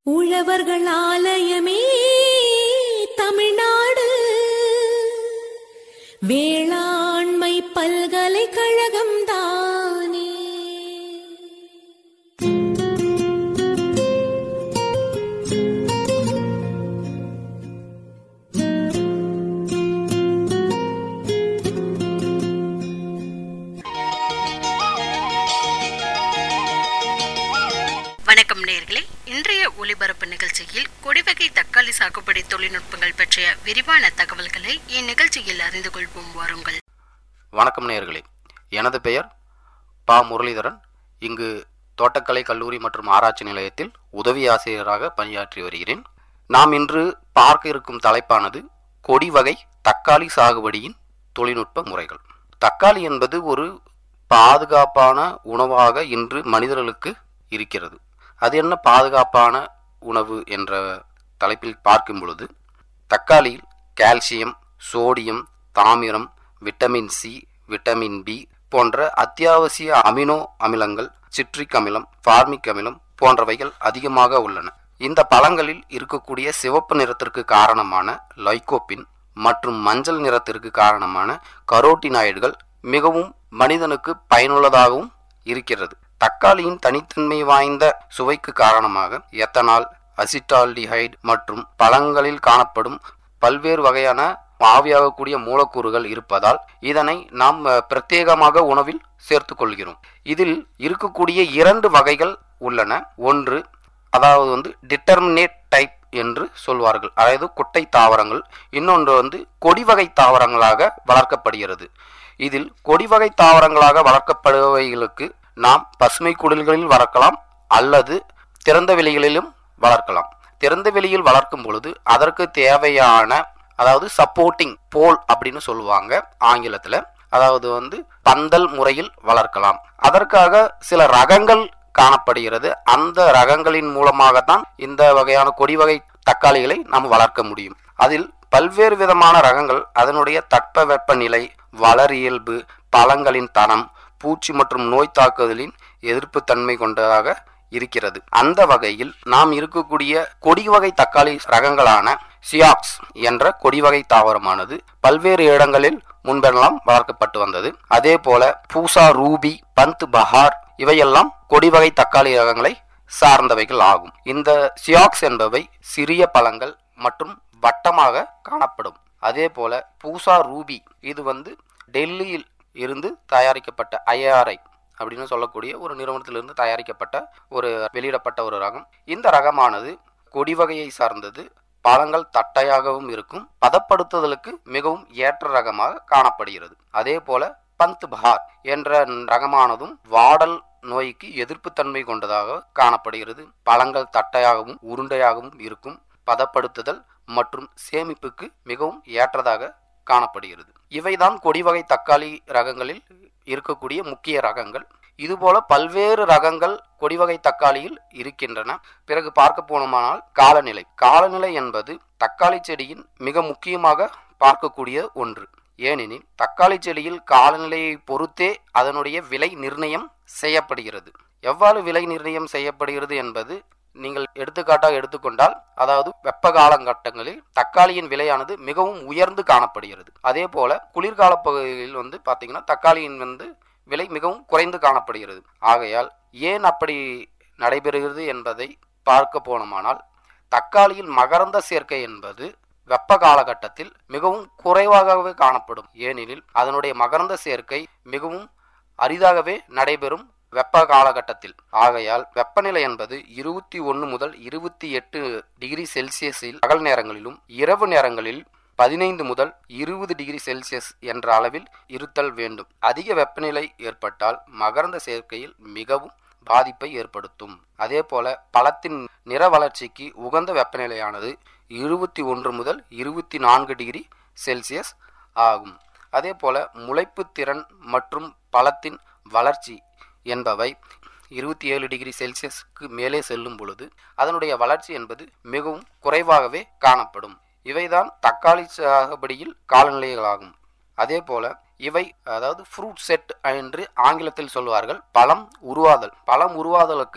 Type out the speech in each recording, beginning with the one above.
உழவர்கள் ஆலயமே தமிழ்நாடு வேளாண்மை பல்கலைக்கழகம் தானே வணக்கம் நேர்களே இன்றைய ஒலிபரப்பு நிகழ்ச்சியில் கொடிவகை தக்காளி சாகுபடி தொழில்நுட்பங்கள் பற்றிய விரிவான தகவல்களை இந்நிகழ்ச்சியில் அறிந்து கொள்வோம் வாருங்கள் வணக்கம் நேயர்களே எனது பெயர் பா முரளிதரன் இங்கு தோட்டக்கலை கல்லூரி மற்றும் ஆராய்ச்சி நிலையத்தில் உதவி ஆசிரியராக பணியாற்றி வருகிறேன் நாம் இன்று பார்க்க இருக்கும் தலைப்பானது கொடி வகை தக்காளி சாகுபடியின் தொழில்நுட்ப முறைகள் தக்காளி என்பது ஒரு பாதுகாப்பான உணவாக இன்று மனிதர்களுக்கு இருக்கிறது அது என்ன பாதுகாப்பான உணவு என்ற தலைப்பில் பார்க்கும் பொழுது தக்காளியில் கால்சியம் சோடியம் தாமிரம் விட்டமின் சி விட்டமின் பி போன்ற அத்தியாவசிய அமினோ அமிலங்கள் சிட்ரிக் அமிலம் ஃபார்மிக் அமிலம் போன்றவைகள் அதிகமாக உள்ளன இந்த பழங்களில் இருக்கக்கூடிய சிவப்பு நிறத்திற்கு காரணமான லைகோபின் மற்றும் மஞ்சள் நிறத்திற்கு காரணமான கரோட்டினாய்டுகள் மிகவும் மனிதனுக்கு பயனுள்ளதாகவும் இருக்கிறது தக்காளியின் தனித்தன்மை வாய்ந்த சுவைக்கு காரணமாக எத்தனால் அசிட்டால்டிஹைட் மற்றும் பழங்களில் காணப்படும் பல்வேறு வகையான ஆவியாகக்கூடிய மூலக்கூறுகள் இருப்பதால் இதனை நாம் அஹ், பிரத்யேகமாக உணவில் சேர்த்துக் கொள்கிறோம் இதில் இருக்கக்கூடிய இரண்டு வகைகள் உள்ளன ஒன்று அதாவது வந்து டிட்டர்மினேட் டைப் என்று சொல்வார்கள் அதாவது குட்டை தாவரங்கள் இன்னொன்று வந்து கொடிவகை தாவரங்களாக வளர்க்கப்படுகிறது இதில் கொடிவகை தாவரங்களாக வளர்க்கப்படுபவைகளுக்கு நாம் பசுமை குடில்களில் வளர்க்கலாம் அல்லது திறந்த வெளிகளிலும் வளர்க்கலாம் திறந்த வெளியில் வளர்க்கும் பொழுது அதற்கு தேவையான அதாவது சப்போர்ட்டிங் போல் அப்படின்னு சொல்லுவாங்க ஆங்கிலத்தில் அதாவது வந்து பந்தல் முறையில் வளர்க்கலாம் அதற்காக சில ரகங்கள் காணப்படுகிறது அந்த ரகங்களின் மூலமாகத்தான் இந்த வகையான கொடி வகை தக்காளிகளை நாம் வளர்க்க முடியும் அதில் பல்வேறு விதமான ரகங்கள் அதனுடைய தட்பவெப்பநிலை வளர் இயல்பு பழங்களின் தரம் பூச்சி மற்றும் நோய் தாக்குதலின் எதிர்ப்பு தன்மை கொண்டதாக இருக்கிறது அந்த வகையில் நாம் இருக்கக்கூடிய கொடி வகை தக்காளி ரகங்களான சியாக்ஸ் என்ற கொடி வகை தாவரமானது பல்வேறு இடங்களில் முன்பெல்லாம் வளர்க்கப்பட்டு வந்தது அதே போல பூசா ரூபி பந்த் பஹார் இவையெல்லாம் கொடி வகை தக்காளி ரகங்களை சார்ந்தவைகள் ஆகும் இந்த சியாக்ஸ் என்பவை சிறிய பழங்கள் மற்றும் வட்டமாக காணப்படும் அதே போல பூசா ரூபி இது வந்து டெல்லியில் இருந்து தயாரிக்கப்பட்ட ஐஆர்ஐ அப்படின்னு சொல்லக்கூடிய ஒரு நிறுவனத்திலிருந்து தயாரிக்கப்பட்ட ஒரு வெளியிடப்பட்ட ஒரு ரகம் இந்த ரகமானது கொடி வகையை சார்ந்தது பழங்கள் தட்டையாகவும் இருக்கும் பதப்படுத்துதலுக்கு மிகவும் ஏற்ற ரகமாக காணப்படுகிறது அதே போல பந்த் பஹார் என்ற ரகமானதும் வாடல் நோய்க்கு எதிர்ப்புத்தன்மை கொண்டதாக காணப்படுகிறது பழங்கள் தட்டையாகவும் உருண்டையாகவும் இருக்கும் பதப்படுத்துதல் மற்றும் சேமிப்புக்கு மிகவும் ஏற்றதாக காணப்படுகிறது இவைதான் கொடிவகை தக்காளி ரகங்களில் இருக்கக்கூடிய முக்கிய ரகங்கள் இதுபோல பல்வேறு ரகங்கள் கொடிவகை தக்காளியில் இருக்கின்றன பிறகு பார்க்க போனோமானால் காலநிலை காலநிலை என்பது தக்காளி செடியின் மிக முக்கியமாக பார்க்கக்கூடிய ஒன்று ஏனெனில் தக்காளி செடியில் காலநிலையை பொறுத்தே அதனுடைய விலை நிர்ணயம் செய்யப்படுகிறது எவ்வாறு விலை நிர்ணயம் செய்யப்படுகிறது என்பது நீங்கள் எடுத்துக்காட்டாக எடுத்துக்கொண்டால் அதாவது வெப்ப காலகட்டங்களில் தக்காளியின் விலையானது மிகவும் உயர்ந்து காணப்படுகிறது அதே போல குளிர்கால பகுதியில் வந்து பார்த்தீங்கன்னா தக்காளியின் வந்து விலை மிகவும் குறைந்து காணப்படுகிறது ஆகையால் ஏன் அப்படி நடைபெறுகிறது என்பதை பார்க்க போனோமானால் தக்காளியில் மகரந்த சேர்க்கை என்பது வெப்ப காலகட்டத்தில் மிகவும் குறைவாகவே காணப்படும் ஏனெனில் அதனுடைய மகரந்த சேர்க்கை மிகவும் அரிதாகவே நடைபெறும் வெப்ப காலகட்டத்தில் ஆகையால் வெப்பநிலை என்பது இருபத்தி ஒன்று முதல் இருபத்தி எட்டு டிகிரி செல்சியஸில் பகல் நேரங்களிலும் இரவு நேரங்களில் பதினைந்து முதல் இருபது டிகிரி செல்சியஸ் என்ற அளவில் இருத்தல் வேண்டும் அதிக வெப்பநிலை ஏற்பட்டால் மகரந்த சேர்க்கையில் மிகவும் பாதிப்பை ஏற்படுத்தும் அதே போல பழத்தின் நிற வளர்ச்சிக்கு உகந்த வெப்பநிலையானது இருபத்தி ஒன்று முதல் இருபத்தி நான்கு டிகிரி செல்சியஸ் ஆகும் அதே போல முளைப்பு திறன் மற்றும் பழத்தின் வளர்ச்சி என்பவை இருபத்தி ஏழு டிகிரி செல்சியஸ்க்கு மேலே செல்லும் பொழுது அதனுடைய வளர்ச்சி என்பது மிகவும் குறைவாகவே காணப்படும் இவைதான் தக்காளி சாகுபடியில் காலநிலைகளாகும் அதே போல இவை அதாவது ஃப்ரூட் செட் என்று ஆங்கிலத்தில் சொல்வார்கள் பழம் உருவாதல் பழம் உருவாதலுக்கு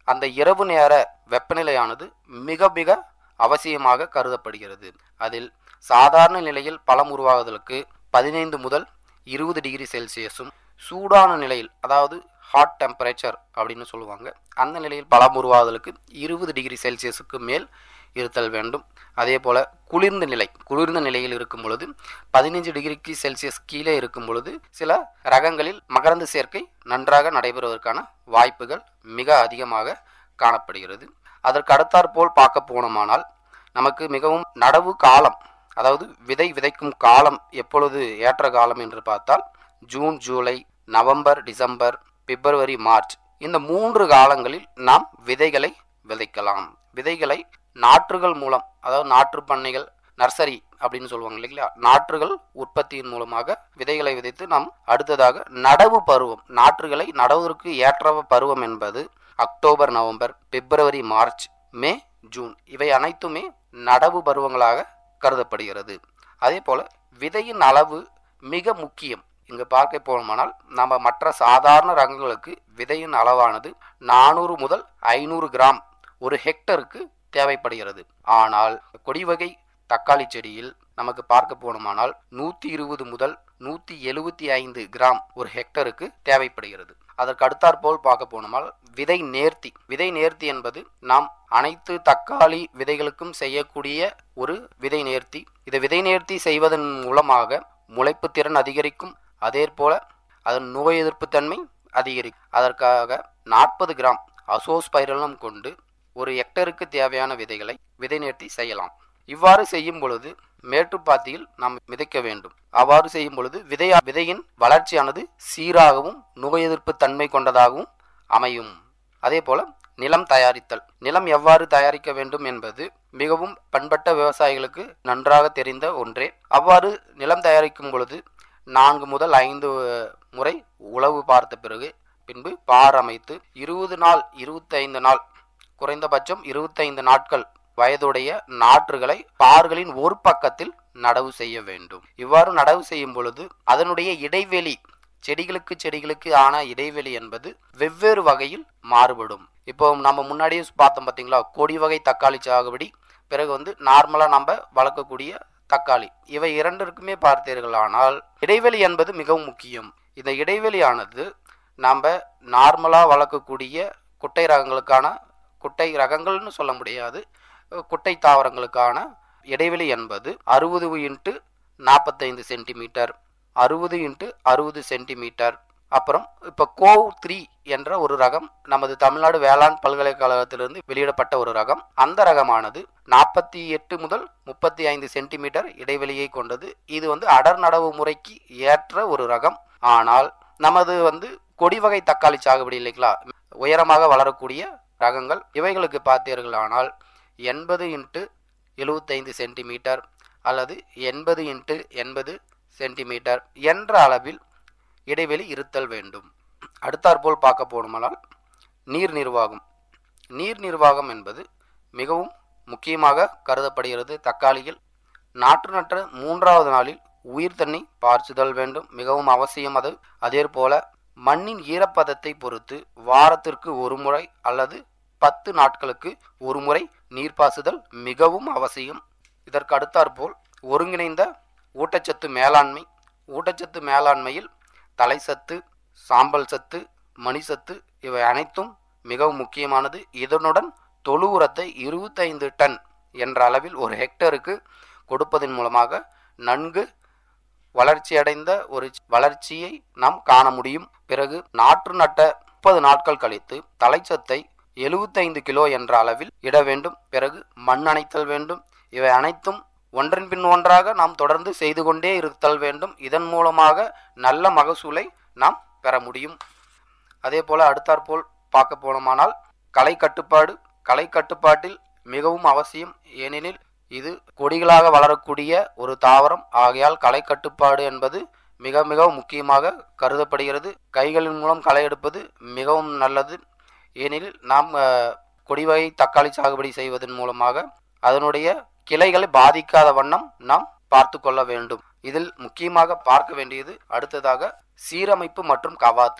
அந்த இரவு நேர வெப்பநிலையானது மிக மிக அவசியமாக கருதப்படுகிறது அதில் சாதாரண நிலையில் பழம் உருவாகுதலுக்கு பதினைந்து முதல் இருபது டிகிரி செல்சியஸும் சூடான நிலையில் அதாவது ஹாட் டெம்பரேச்சர் அப்படின்னு சொல்லுவாங்க அந்த நிலையில் பழம் உருவாகுதலுக்கு இருபது டிகிரி செல்சியஸுக்கு மேல் இருத்தல் வேண்டும் அதே போல் குளிர்ந்த நிலை குளிர்ந்த நிலையில் இருக்கும் பொழுது பதினைஞ்சு டிகிரிக்கு செல்சியஸ் கீழே இருக்கும் பொழுது சில ரகங்களில் மகரந்த சேர்க்கை நன்றாக நடைபெறுவதற்கான வாய்ப்புகள் மிக அதிகமாக காணப்படுகிறது அதற்கு அடுத்தாற்போல் பார்க்க போனோமானால் நமக்கு மிகவும் நடவு காலம் அதாவது விதை விதைக்கும் காலம் எப்பொழுது ஏற்ற காலம் என்று பார்த்தால் ஜூன் ஜூலை நவம்பர் டிசம்பர் பிப்ரவரி மார்ச் இந்த மூன்று காலங்களில் நாம் விதைகளை விதைக்கலாம் விதைகளை நாற்றுகள் மூலம் அதாவது நாற்று பண்ணைகள் நர்சரி அப்படின்னு சொல்லுவாங்க இல்லைங்களா நாற்றுகள் உற்பத்தியின் மூலமாக விதைகளை விதைத்து நாம் அடுத்ததாக நடவு பருவம் நாற்றுகளை நடவுவதற்கு ஏற்ற பருவம் என்பது அக்டோபர் நவம்பர் பிப்ரவரி மார்ச் மே ஜூன் இவை அனைத்துமே நடவு பருவங்களாக கருதப்படுகிறது அதே போல விதையின் அளவு மிக முக்கியம் இங்கு பார்க்க போனோமானால் நம்ம மற்ற சாதாரண ரகங்களுக்கு விதையின் அளவானது நானூறு முதல் ஐநூறு கிராம் ஒரு ஹெக்டருக்கு தேவைப்படுகிறது ஆனால் கொடிவகை தக்காளி செடியில் நமக்கு பார்க்க போனோமானால் நூற்றி இருபது முதல் நூற்றி எழுபத்தி ஐந்து கிராம் ஒரு ஹெக்டருக்கு தேவைப்படுகிறது அதற்கு அடுத்தாற்போல் பார்க்க போனோமால் விதை நேர்த்தி விதை நேர்த்தி என்பது நாம் அனைத்து தக்காளி விதைகளுக்கும் செய்யக்கூடிய ஒரு விதை நேர்த்தி இதை விதை நேர்த்தி செய்வதன் மூலமாக முளைப்பு திறன் அதிகரிக்கும் அதே போல அதன் நோய் எதிர்ப்பு தன்மை அதிகரிக்கும் அதற்காக நாற்பது கிராம் அசோஸ்பைரலம் கொண்டு ஒரு ஹெக்டருக்கு தேவையான விதைகளை விதை நேர்த்தி செய்யலாம் இவ்வாறு செய்யும் பொழுது மேட்டுப்பாத்தியில் நாம் விதைக்க வேண்டும் அவ்வாறு செய்யும் பொழுது விதை விதையின் வளர்ச்சியானது சீராகவும் நோய் எதிர்ப்பு தன்மை கொண்டதாகவும் அமையும் அதே போல நிலம் தயாரித்தல் நிலம் எவ்வாறு தயாரிக்க வேண்டும் என்பது மிகவும் பண்பட்ட விவசாயிகளுக்கு நன்றாக தெரிந்த ஒன்றே அவ்வாறு நிலம் தயாரிக்கும் பொழுது நான்கு முதல் ஐந்து முறை உழவு பார்த்த பிறகு பின்பு பார் அமைத்து இருபது நாள் இருபத்தைந்து நாள் குறைந்தபட்சம் இருபத்தைந்து நாட்கள் வயதுடைய நாற்றுகளை பார்களின் ஒரு பக்கத்தில் நடவு செய்ய வேண்டும் இவ்வாறு நடவு செய்யும் பொழுது அதனுடைய இடைவெளி செடிகளுக்கு செடிகளுக்கு ஆன இடைவெளி என்பது வெவ்வேறு வகையில் மாறுபடும் இப்போ நம்ம முன்னாடியே பார்த்தோம் பார்த்தீங்களா கொடி வகை தக்காளி சாகுபடி பிறகு வந்து நார்மலாக நம்ம வளர்க்கக்கூடிய தக்காளி இவை இரண்டிற்குமே பார்த்தீர்களானால் இடைவெளி என்பது மிகவும் முக்கியம் இந்த இடைவெளியானது நாம் நார்மலாக வளர்க்கக்கூடிய குட்டை ரகங்களுக்கான குட்டை ரகங்கள்னு சொல்ல முடியாது குட்டை தாவரங்களுக்கான இடைவெளி என்பது அறுபது இன்ட்டு நாற்பத்தைந்து சென்டிமீட்டர் அறுபது இன்ட்டு அறுபது சென்டிமீட்டர் அப்புறம் இப்போ கோவ் த்ரீ என்ற ஒரு ரகம் நமது தமிழ்நாடு வேளாண் பல்கலைக்கழகத்திலிருந்து வெளியிடப்பட்ட ஒரு ரகம் அந்த ரகமானது நாற்பத்தி எட்டு முதல் முப்பத்தி ஐந்து சென்டிமீட்டர் இடைவெளியை கொண்டது இது வந்து அடர் நடவு முறைக்கு ஏற்ற ஒரு ரகம் ஆனால் நமது வந்து கொடி வகை தக்காளி சாகுபடி இல்லைங்களா உயரமாக வளரக்கூடிய ரகங்கள் இவைகளுக்கு பார்த்தீர்களானால் எண்பது இன்ட்டு எழுபத்தைந்து சென்டிமீட்டர் அல்லது எண்பது இன்ட்டு எண்பது சென்டிமீட்டர் என்ற அளவில் இடைவெளி இருத்தல் வேண்டும் அடுத்தாற்போல் பார்க்க போனோமானால் நீர் நிர்வாகம் நீர் நிர்வாகம் என்பது மிகவும் முக்கியமாக கருதப்படுகிறது தக்காளியில் நாற்று நட்ட மூன்றாவது நாளில் உயிர் தண்ணி பார்ச்சுதல் வேண்டும் மிகவும் அவசியம் அது அதே போல மண்ணின் ஈரப்பதத்தை பொறுத்து வாரத்திற்கு ஒரு முறை அல்லது பத்து நாட்களுக்கு ஒரு முறை நீர் பாசுதல் மிகவும் அவசியம் இதற்கு அடுத்தாற்போல் ஒருங்கிணைந்த ஊட்டச்சத்து மேலாண்மை ஊட்டச்சத்து மேலாண்மையில் தலைசத்து சாம்பல் சத்து மணிசத்து இவை அனைத்தும் மிகவும் முக்கியமானது இதனுடன் தொழு உரத்தை இருபத்தைந்து டன் என்ற அளவில் ஒரு ஹெக்டருக்கு கொடுப்பதன் மூலமாக நன்கு வளர்ச்சியடைந்த ஒரு வளர்ச்சியை நாம் காண முடியும் பிறகு நாற்று நட்ட முப்பது நாட்கள் கழித்து தலைச்சத்தை எழுபத்தைந்து கிலோ என்ற அளவில் இட வேண்டும் பிறகு மண் அணைத்தல் வேண்டும் இவை அனைத்தும் ஒன்றன் பின் ஒன்றாக நாம் தொடர்ந்து செய்து கொண்டே இருத்தல் வேண்டும் இதன் மூலமாக நல்ல மகசூலை நாம் பெற முடியும் அதே போல அடுத்தாற்போல் பார்க்க போனோமானால் கலை கட்டுப்பாடு கலை கட்டுப்பாட்டில் மிகவும் அவசியம் ஏனெனில் இது கொடிகளாக வளரக்கூடிய ஒரு தாவரம் ஆகையால் களை கட்டுப்பாடு என்பது மிக மிக முக்கியமாக கருதப்படுகிறது கைகளின் மூலம் களை எடுப்பது மிகவும் நல்லது ஏனெனில் நாம் கொடி வகை தக்காளி சாகுபடி செய்வதன் மூலமாக அதனுடைய கிளைகளை பாதிக்காத வண்ணம் நாம் பார்த்து கொள்ள வேண்டும் இதில் முக்கியமாக பார்க்க வேண்டியது அடுத்ததாக சீரமைப்பு மற்றும் கவாத்து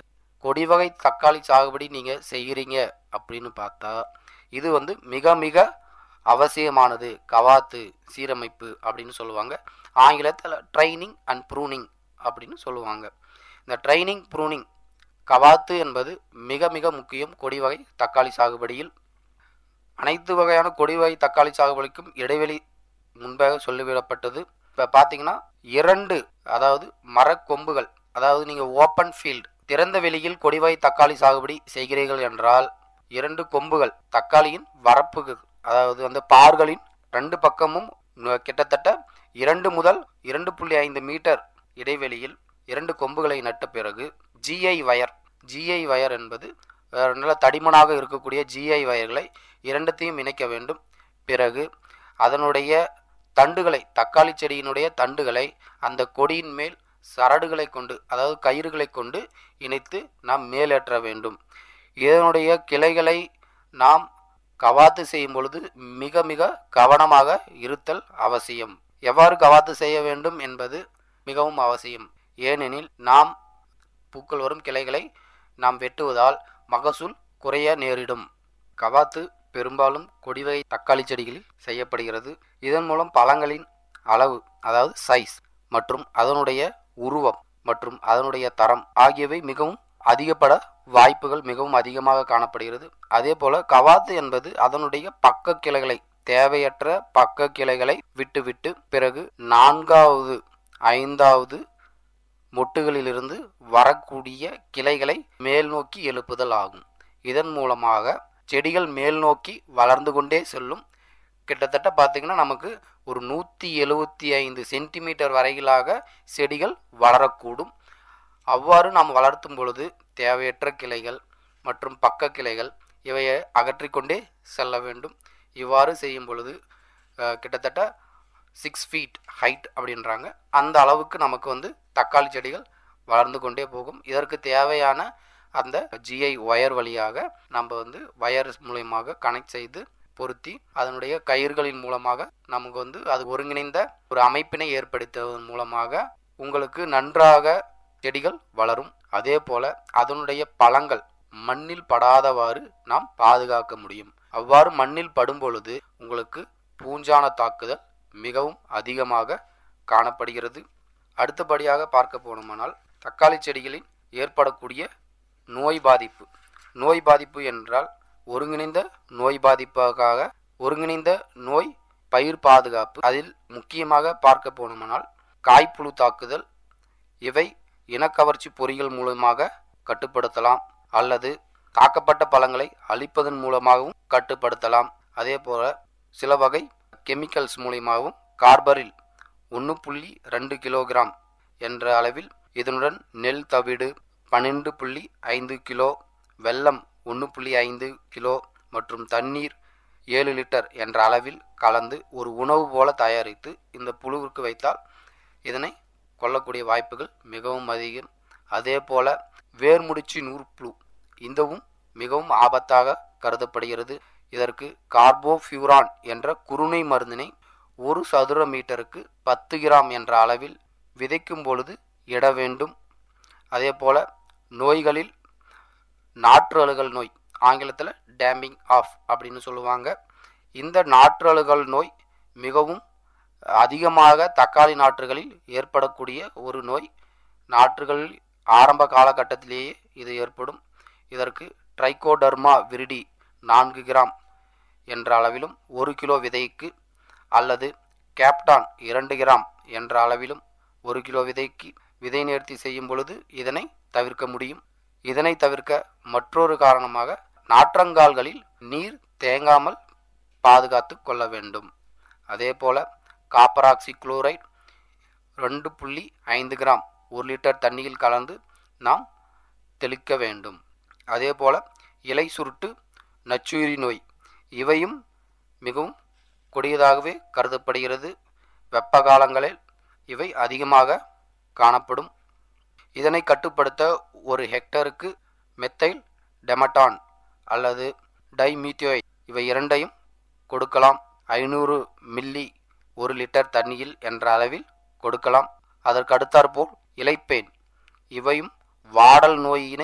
கொடி வகை தக்காளி சாகுபடி நீங்கள் செய்கிறீங்க அப்படின்னு பார்த்தா இது வந்து மிக மிக அவசியமானது கவாத்து சீரமைப்பு அப்படின்னு சொல்லுவாங்க ஆங்கிலத்தில் ட்ரைனிங் அண்ட் ப்ரூனிங் அப்படின்னு சொல்லுவாங்க இந்த ட்ரைனிங் ப்ரூனிங் கவாத்து என்பது மிக மிக முக்கியம் கொடி வகை தக்காளி சாகுபடியில் அனைத்து வகையான கொடி வகை தக்காளி சாகுபடிக்கும் இடைவெளி முன்பாக சொல்லிவிடப்பட்டது இப்போ பார்த்தீங்கன்னா இரண்டு அதாவது மரக்கொம்புகள் அதாவது நீங்கள் ஓப்பன் ஃபீல்டு திறந்த வெளியில் கொடிவாய் தக்காளி சாகுபடி செய்கிறீர்கள் என்றால் இரண்டு கொம்புகள் தக்காளியின் வரப்புகள் அதாவது அந்த பார்களின் ரெண்டு பக்கமும் நு- கிட்டத்தட்ட இரண்டு முதல் இரண்டு புள்ளி ஐந்து மீட்டர் இடைவெளியில் இரண்டு கொம்புகளை நட்ட பிறகு ஜிஐ வயர் ஜிஐ வயர் என்பது அஹ், நல்ல தடிமனாக இருக்கக்கூடிய ஜிஐ வயர்களை இரண்டத்தையும் இணைக்க வேண்டும் பிறகு அதனுடைய தண்டுகளை தக்காளி செடியினுடைய தண்டுகளை அந்த கொடியின் மேல் சரடுகளை கொண்டு அதாவது கயிறுகளை கொண்டு இணைத்து நாம் மேலேற்ற வேண்டும் இதனுடைய கிளைகளை நாம் கவாத்து செய்யும் பொழுது மிக மிக கவனமாக இருத்தல் அவசியம் எவ்வாறு கவாத்து செய்ய வேண்டும் என்பது மிகவும் அவசியம் ஏனெனில் நாம் பூக்கள் வரும் கிளைகளை நாம் வெட்டுவதால் மகசூல் குறைய நேரிடும் கவாத்து பெரும்பாலும் கொடிவகை தக்காளி செடிகளில் செய்யப்படுகிறது இதன் மூலம் பழங்களின் அளவு அதாவது சைஸ் மற்றும் அதனுடைய உருவம் மற்றும் அதனுடைய தரம் ஆகியவை மிகவும் அதிகப்பட வாய்ப்புகள் மிகவும் அதிகமாக காணப்படுகிறது அதே போல கவாத்து என்பது அதனுடைய பக்க கிளைகளை தேவையற்ற பக்க கிளைகளை விட்டுவிட்டு பிறகு நான்காவது ஐந்தாவது மொட்டுகளிலிருந்து வரக்கூடிய கிளைகளை மேல் நோக்கி எழுப்புதல் ஆகும் இதன் மூலமாக செடிகள் மேல் நோக்கி வளர்ந்து கொண்டே செல்லும் கிட்டத்தட்ட பார்த்தீங்கன்னா நமக்கு ஒரு நூற்றி எழுபத்தி ஐந்து சென்டிமீட்டர் வரையிலாக செடிகள் வளரக்கூடும் அவ்வாறு நாம் வளர்த்தும் பொழுது தேவையற்ற கிளைகள் மற்றும் பக்க கிளைகள் இவையை அகற்றிக்கொண்டே செல்ல வேண்டும் இவ்வாறு செய்யும் பொழுது அஹ், கிட்டத்தட்ட சிக்ஸ் ஃபீட் ஹைட் அப்படின்றாங்க அந்த அளவுக்கு நமக்கு வந்து தக்காளி செடிகள் வளர்ந்து கொண்டே போகும் இதற்கு தேவையான அந்த ஜிஐ ஒயர் வழியாக நம்ம வந்து வயர் மூலயமாக கனெக்ட் செய்து பொருத்தி அதனுடைய கயிறுகளின் மூலமாக நமக்கு வந்து அது ஒருங்கிணைந்த ஒரு அமைப்பினை ஏற்படுத்துவதன் மூலமாக உங்களுக்கு நன்றாக செடிகள் வளரும் அதே போல அதனுடைய பழங்கள் மண்ணில் படாதவாறு நாம் பாதுகாக்க முடியும் அவ்வாறு மண்ணில் படும் பொழுது உங்களுக்கு பூஞ்சான தாக்குதல் மிகவும் அதிகமாக காணப்படுகிறது அடுத்தபடியாக பார்க்க போனோமானால் தக்காளி செடிகளில் ஏற்படக்கூடிய நோய் பாதிப்பு நோய் பாதிப்பு என்றால் ஒருங்கிணைந்த நோய் பாதிப்புக்காக ஒருங்கிணைந்த நோய் பயிர் பாதுகாப்பு அதில் முக்கியமாக பார்க்க போனோமானால் காய்ப்புழு தாக்குதல் இவை இனக்கவர்ச்சி பொறிகள் மூலமாக கட்டுப்படுத்தலாம் அல்லது தாக்கப்பட்ட பழங்களை அழிப்பதன் மூலமாகவும் கட்டுப்படுத்தலாம் அதே போல சில வகை கெமிக்கல்ஸ் மூலியமாகவும் கார்பரில் ஒன்று புள்ளி ரெண்டு கிலோகிராம் என்ற அளவில் இதனுடன் நெல் தவிடு பன்னெண்டு புள்ளி ஐந்து கிலோ வெல்லம் ஒன்று புள்ளி ஐந்து கிலோ மற்றும் தண்ணீர் ஏழு லிட்டர் என்ற அளவில் கலந்து ஒரு உணவு போல தயாரித்து இந்த புழுவிற்கு வைத்தால் இதனை கொல்லக்கூடிய வாய்ப்புகள் மிகவும் அதிகம் அதே போல வேர்முடிச்சி நூற்புழு இந்தவும் மிகவும் ஆபத்தாக கருதப்படுகிறது இதற்கு கார்போஃபியூரான் என்ற குருணை மருந்தினை ஒரு சதுர மீட்டருக்கு பத்து கிராம் என்ற அளவில் விதைக்கும் பொழுது இட வேண்டும் அதே போல நோய்களில் நாற்று அழுகல் நோய் ஆங்கிலத்தில் டேம்பிங் ஆஃப் அப்படின்னு சொல்லுவாங்க இந்த நாற்று அழுகல் நோய் மிகவும் அதிகமாக தக்காளி நாற்றுகளில் ஏற்படக்கூடிய ஒரு நோய் நாற்றுகளில் ஆரம்ப காலகட்டத்திலேயே இது ஏற்படும் இதற்கு ட்ரைகோடர்மா விரிடி நான்கு கிராம் என்ற அளவிலும் ஒரு கிலோ விதைக்கு அல்லது கேப்டான் இரண்டு கிராம் என்ற அளவிலும் ஒரு கிலோ விதைக்கு விதை நேர்த்தி செய்யும் பொழுது இதனை தவிர்க்க முடியும் இதனை தவிர்க்க மற்றொரு காரணமாக நாற்றங்கால்களில் நீர் தேங்காமல் பாதுகாத்து கொள்ள வேண்டும் அதே போல காப்பராக்சி குளோரைட் ரெண்டு புள்ளி ஐந்து கிராம் ஒரு லிட்டர் தண்ணியில் கலந்து நாம் தெளிக்க வேண்டும் அதே போல இலை சுருட்டு நச்சுயிரி நோய் இவையும் மிகவும் கொடியதாகவே கருதப்படுகிறது வெப்ப காலங்களில் இவை அதிகமாக காணப்படும் இதனை கட்டுப்படுத்த ஒரு ஹெக்டருக்கு மெத்தைல் டெமட்டான் அல்லது டைமீத்தியோய் இவை இரண்டையும் கொடுக்கலாம் ஐநூறு மில்லி ஒரு லிட்டர் தண்ணியில் என்ற அளவில் கொடுக்கலாம் அதற்கு அடுத்தாற்போல் இலைப்பேன் இவையும் வாடல் நோயினை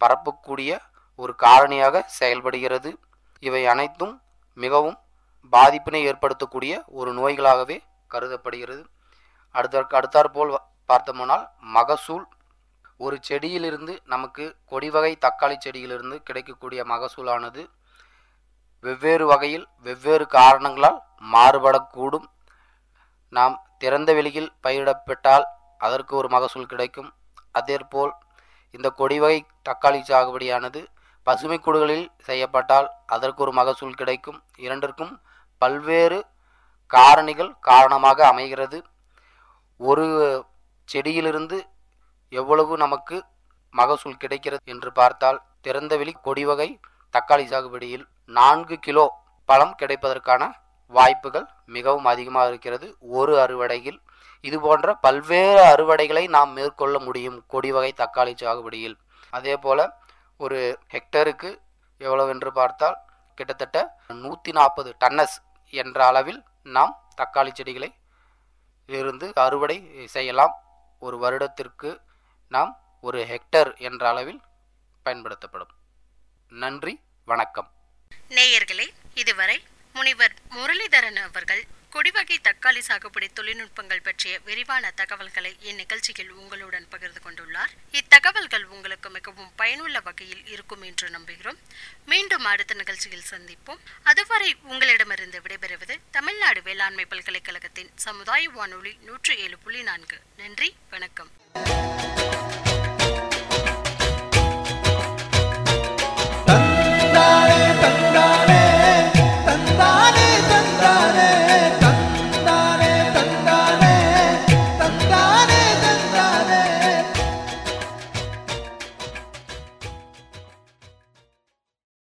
பரப்பக்கூடிய ஒரு காரணியாக செயல்படுகிறது இவை அனைத்தும் மிகவும் பாதிப்பினை ஏற்படுத்தக்கூடிய ஒரு நோய்களாகவே கருதப்படுகிறது அடுத்த அடுத்தாற்போல் பார்த்தோம்னால் மகசூல் ஒரு செடியிலிருந்து நமக்கு கொடி வகை தக்காளி செடியிலிருந்து கிடைக்கக்கூடிய மகசூலானது வெவ்வேறு வகையில் வெவ்வேறு காரணங்களால் மாறுபடக்கூடும் நாம் திறந்த வெளியில் பயிரிடப்பட்டால் அதற்கு ஒரு மகசூல் கிடைக்கும் அதேபோல் இந்த கொடி வகை தக்காளி சாகுபடியானது பசுமை கூடுகளில் செய்யப்பட்டால் அதற்கு ஒரு மகசூல் கிடைக்கும் இரண்டிற்கும் பல்வேறு காரணிகள் காரணமாக அமைகிறது ஒரு செடியிலிருந்து எவ்வளவு நமக்கு மகசூல் கிடைக்கிறது என்று பார்த்தால் திறந்தவெளி கொடி வகை தக்காளி சாகுபடியில் நான்கு கிலோ பழம் கிடைப்பதற்கான வாய்ப்புகள் மிகவும் அதிகமாக இருக்கிறது ஒரு அறுவடையில் இது போன்ற பல்வேறு அறுவடைகளை நாம் மேற்கொள்ள முடியும் கொடி வகை தக்காளி சாகுபடியில் அதே போல ஒரு ஹெக்டருக்கு எவ்வளவு என்று பார்த்தால் கிட்டத்தட்ட நூற்றி நாற்பது டன்னஸ் என்ற அளவில் நாம் தக்காளி செடிகளை இருந்து அறுவடை செய்யலாம் ஒரு வருடத்திற்கு நாம் ஒரு ஹெக்டர் என்ற அளவில் பயன்படுத்தப்படும் நன்றி வணக்கம் நேயர்களே இதுவரை முனிவர் முரளிதரன் அவர்கள் கொடிவகை தக்காளி சாகுபடி தொழில்நுட்பங்கள் பற்றிய விரிவான தகவல்களை இந்நிகழ்ச்சியில் உங்களுடன் பகிர்ந்து கொண்டுள்ளார் இத்தகவல்கள் உங்களுக்கு மிகவும் பயனுள்ள வகையில் இருக்கும் என்று நம்புகிறோம் மீண்டும் அடுத்த நிகழ்ச்சியில் சந்திப்போம் அதுவரை உங்களிடமிருந்து விடைபெறுவது தமிழ்நாடு வேளாண்மை பல்கலைக்கழகத்தின் சமுதாய வானொலி நூற்றி ஏழு புள்ளி நான்கு நன்றி வணக்கம்